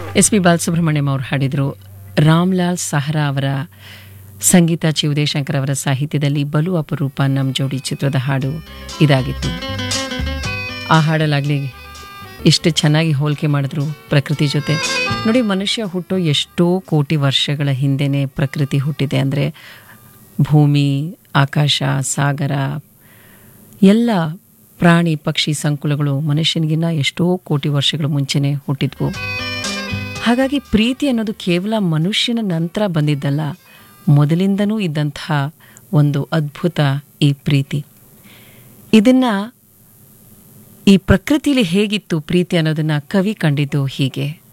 S P Balasubrahmanyam ಅವರು ಹಾಡಿದರು ರಾಮ್ಲಾಲ್ ಸಹರಾ ಅವರ ಸಂಗೀತ ಚಿ ಉದಯಶಂಕರ್ ಅವರ ಸಾಹಿತ್ಯದಲ್ಲಿ ಬಲು ಅಪರೂಪ ನಮ್ ಜೋಡಿ ಚಿತ್ರದ ಹಾಡು ಇದಾಗಿತ್ತು ಆ ಹಾಡಲಾಗಲಿ ಎಷ್ಟು ಚೆನ್ನಾಗಿ ಹೋಲಿಕೆ ಮಾಡಿದ್ರು ಪ್ರಕೃತಿ ಜೊತೆ ನೋಡಿ ಮನುಷ್ಯ ಹುಟ್ಟೋ ಎಷ್ಟೋ ಕೋಟಿ ವರ್ಷಗಳ ಹಿಂದೆನೇ ಪ್ರಕೃತಿ ಹುಟ್ಟಿದೆ ಅಂದರೆ ಭೂಮಿ ಆಕಾಶ ಸಾಗರ ಎಲ್ಲ ಪ್ರಾಣಿ ಪಕ್ಷಿ ಸಂಕುಲಗಳು ಮನುಷ್ಯನಿಗಿನ್ನ ಎಷ್ಟೋ ಕೋಟಿ ವರ್ಷಗಳ ಮುಂಚೆನೇ ಹುಟ್ಟಿದ್ವು ಹಾಗಾಗಿ ಪ್ರೀತಿ ಅನ್ನೋದು ಕೇವಲ ಮನುಷ್ಯನ ನಂತರ ಬಂದಿದ್ದಲ್ಲ ಮೊದಲಿಂದನೂ ಇದ್ದಂತಹ ಒಂದು ಅದ್ಭುತ ಈ ಪ್ರೀತಿ ಇದನ್ನ ಈ ಪ್ರಕೃತಿಲಿ ಹೇಗಿತ್ತು ಪ್ರೀತಿ ಅನ್ನೋದನ್ನ ಕವಿ ಕಂಡಿದ್ದು ಹೀಗೆ